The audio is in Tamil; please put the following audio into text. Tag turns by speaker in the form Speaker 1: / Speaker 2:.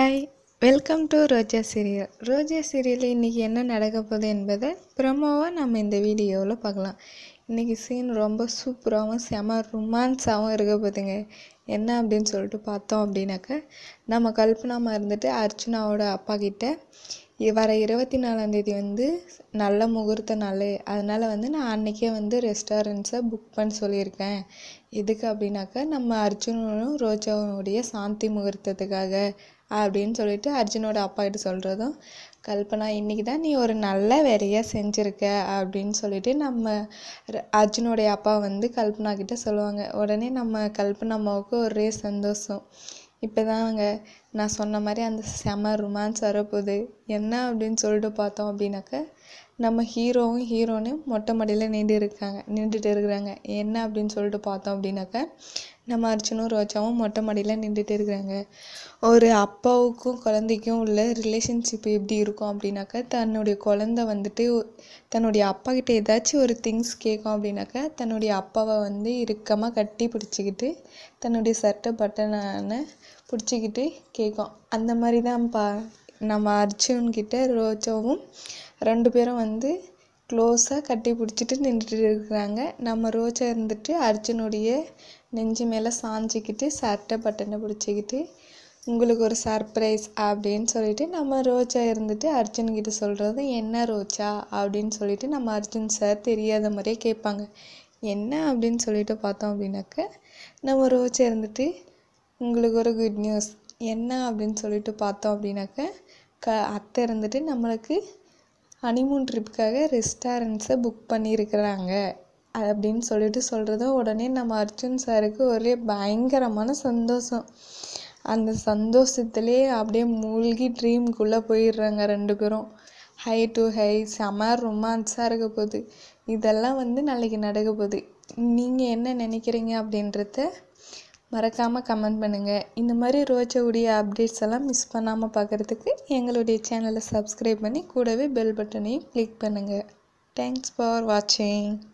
Speaker 1: hi welcome to Roja serial Roja சீரியலில் இன்றைக்கி என்ன நடக்க போகுது என்பதை ப்ரமோவாக நம்ம இந்த வீடியோவில் பார்க்கலாம் இன்றைக்கி சீன் ரொம்ப சூப்பராகவும் செம ரொமான்ஸாகவும் இருக்க போகுதுங்க என்ன அப்படின்னு சொல்லிட்டு பார்த்தோம் அப்படின்னாக்க நம்ம கல்பனாமா இருந்துட்டு அர்ச்சனாவோட அப்பா கிட்ட இ- வர இருபத்தி நாலாந்தேதி வந்து நல்ல முகூர்த்த நாள் அதனால் வந்து நான் அன்றைக்கே வந்து ரெஸ்டாரண்ட்ஸை புக் பண்ண சொல்லியிருக்கேன் எதுக்கு அப்படின்னாக்கா நம்ம அர்ஜுனனும் ரோஜாவுடைய சாந்தி முகூர்த்தத்துக்காக அப்படின்னு சொல்லிட்டு அர்ஜுனோட அப்பா கிட்ட சொல்கிறதும் கல்பனா இன்னைக்கு தான் நீ ஒரு நல்ல வேலையாக செஞ்சுருக்க அப்படின்னு சொல்லிட்டு நம்ம ர- அர்ஜுனோடைய அப்பா வந்து கல்பனா கிட்ட சொல்லுவாங்க உடனே நம்ம கல்பனா அம்மாவுக்கு ஒரே சந்தோஷம் இப்போதாங்க நான் சொன்ன மாதிரி அந்த செம ரொமான்ஸ் வரப்போகுது என்ன அப்படின்னு சொல்லிட்டு பார்த்தோம் அப்படின்னாக்க நம்ம ஹீரோவும் ஹீரோனும் மொட்டை மாடியில் நின்று இருக்காங்க நின்றுட்டு இருக்கிறாங்க என்ன அப்படின்னு சொல்லிட்டு பார்த்தோம் அப்படின்னாக்க நம்ம அர்ஜுனும் ரோஜாவும் மொட்டை மாடியில் நின்றுட்டு இருக்கிறாங்க ஒரு அப்பாவுக்கும் குழந்தைக்கும் உள்ள ரிலேஷன்ஷிப் எப்படி இருக்கும் அப்படின்னாக்கா தன்னுடைய குழந்தை வந்துட்டு தன்னுடைய அப்பா கிட்ட ஏதாச்சும் ஒரு திங்ஸ் கேட்கும் அப்படின்னாக்கா தன்னுடைய அப்பாவை வந்து இறுக்கமாக கட்டி பிடிச்சிக்கிட்டு தன்னுடைய சட்டை பட்டனை பிடிச்சிக்கிட்டு கேட்கும் அந்த மாதிரி தான் பா நம்ம அர்ஜுன் கிட்ட ரோஜாவும் ரெண்டு பேரும் வந்து க்ளோஸாக கட்டி பிடிச்சிட்டு நின்றுட்டு இருக்கிறாங்க நம்ம ரோஜா இருந்துட்டு அர்ஜுனுடைய நெஞ்சு மேலே சாஞ்சிக்கிட்டு சட்டை பட்டனை பிடிச்சிக்கிட்டு உங்களுக்கு ஒரு சர்ப்ரைஸ் அப்படின்னு சொல்லிட்டு நம்ம ரோஜா இருந்துட்டு அர்ஜுன் கிட்ட சொல்கிறது என்ன ரோஜா அப்படின்னு சொல்லிட்டு நம்ம அர்ஜுன் சார் தெரியாத மாதிரியே கேட்பாங்க என்ன அப்படின்னு சொல்லிட்டு பார்த்தோம் அப்படின்னாக்க நம்ம ரோஜா இருந்துட்டு உங்களுக்கு ஒரு குட் நியூஸ் என்ன அப்படின்னு சொல்லிட்டு பார்த்தோம் அப்படின்னாக்க க அத்தை இருந்துட்டு நம்மளுக்கு ஹனிமூன் ட்ரிப்புக்காக ரெஸ்டாரண்ட்ஸை புக் பண்ணியிருக்கிறாங்க அப்படின்னு சொல்லிட்டு சொல்கிறதும் உடனே நம்ம அர்ஜுன் சாருக்கு ஒரே பயங்கரமான சந்தோஷம் அந்த சந்தோஷத்துலேயே அப்படியே மூழ்கி ட்ரீம்குள்ளே போயிடுறாங்க ரெண்டு பேரும் ஹை டு ஹை செம ரொமான்ஸாக இருக்க போகுது இதெல்லாம் வந்து நாளைக்கு நடக்க போகுது நீங்கள் என்ன நினைக்கிறீங்க அப்படின்றத மறக்காமல் கமெண்ட் பண்ணுங்கள் இந்த மாதிரி ரோஜாவுடைய அப்டேட்ஸ் எல்லாம் மிஸ் பண்ணாமல் பார்க்குறதுக்கு எங்களுடைய சேனலை சப்ஸ்கிரைப் பண்ணி கூடவே பெல் பட்டனையும் கிளிக் பண்ணுங்கள் தேங்க்ஸ் ஃபார் வாட்சிங்